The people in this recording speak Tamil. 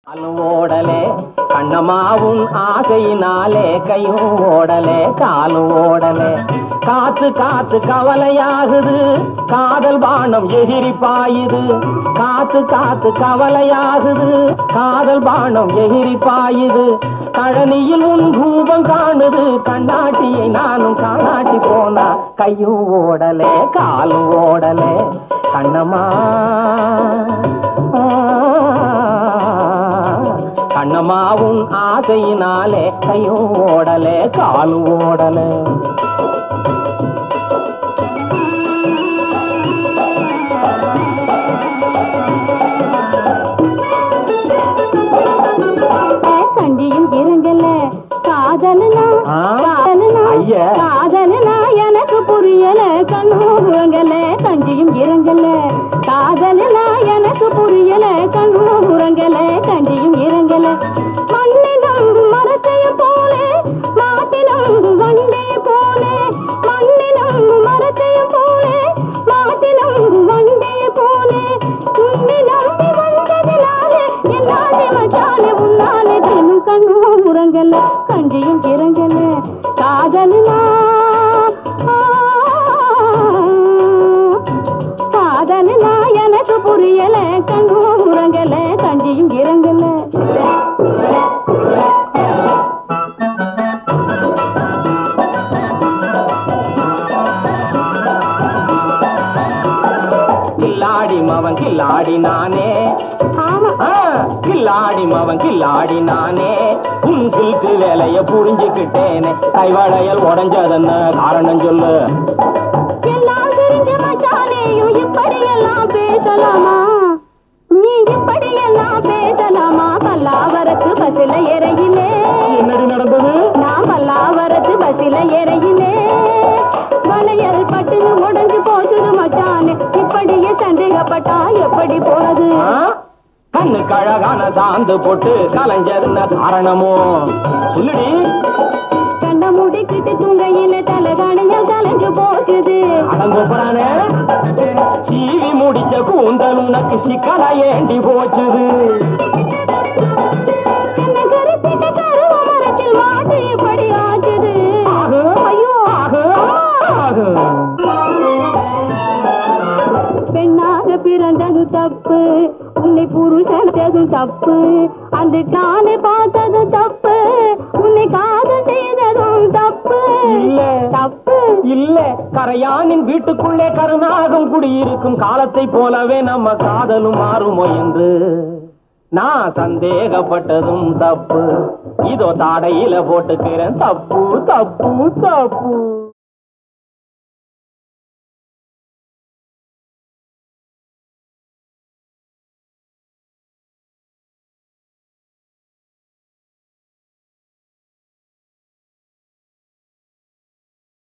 காலும் ஓடலே கண்ணம்மாவும் ஆசையினாலே கையும் ஓடலே காலும் ஓடலே காத்து காத்து கவலையாகுது காதல் பானம் எகிரி பாயுது காத்து காத்து கவலையாகுது காதல் பானம் எகிரி பாயுது கழனியில் உன் ரூபம் காணுது கண்ணாட்டியை நானும் காணாட்டி போனா கையும் ஓடலே காலும் ஓடலே கண்ணம்மா கண்ணம்மாவும் ஆசையினாலே கையும் ஓடலே காலும் ஓடலே கண்டியும் இறங்கல காதலனா ஆ, காதலனா ஐயா. காதலனா எனக்கு புரியல கண்ணூரங்கல கஞ்சியும் இறங்கல காதலனா எனக்கு புரியல கண்ணூரங்கல கஞ்சியும் இறங்கல மண்ணினம் மரத்தைய போல மாட்டினம் வண்டே போல மண்ணினம் மரத்தைய போல மாட்டினம் வண்டே போல உன்னை நம்பி வந்ததினாலே என்னாலே மச்சானே உன்னாலே தினம் கண்ணும் உறங்கல கஞ்சியும் இறங்கல காதலுமா காதலுனா எனக்கு புரியல கண்ணும் உறங்கல கஞ்சியும் இறங்கல கில்லாடி மவன் கில்லாடி நானே ஆமா ஆ, கில்லாடி மவன் கில்லாடி நானே உன் சில்கு வேலைய புரிஞ்சுக்கிட்டேனே கைவளையல் உடஞ்சதன்னு காரணம் சொல்லு எல்லாம் தெரிஞ்ச மச்சானேயும் இப்படியெல்லாம் பேசலாமா நீ இப்படியெல்லாம் பேசலாமா பல்லாவரத்து பஸ்ல இறையிலே என்னடி நடந்தது நான் பல்லாவரத்து பஸ்ல இறையிலே வளையல் பட்டுன்னு உடைஞ்சு போச்சுது மச்சானே இப்படியே சந்தேகப்பட்டா எப்படி போனது ஆ? கண்ணுக்கு அழகான சாந்து போட்டு கலைஞ்சதுன்னு காரணமோ சொல்லுடி கண்ட முடிக்கிட்டு தூங்கையில தலைகாணியில் கலைஞ்சு போச்சுது அடங்கோப்பறானே சீவி முடிச்ச கூந்தல் உனக்கு சிக்கலா ஏண்டி போச்சுது என்ன கருத்திட்ட கருவ மரத்தில் மாட்டு இப்படி ஆச்சுது ஆகு, ஐயோ ஆகு, ஆகு. பெண்ணாக பிறந்தது தப்பு உன்னை புருஷனதும் தப்பு அந்த காலை பார்த்தது தப்பு உன்னை காதல் செய்ததும் தப்பு இல்ல. தப்பு இல்ல கரையானின் வீட்டுக்குள்ளே கருநாகம் குடியிருக்கும் காலத்தை போலவே நம்ம காதலும் மாறுமோ என்று நான் சந்தேகப்பட்டதும் தப்பு இதோ தாடையில போட்டுக்கிறேன் தப்பு தப்பு தப்பு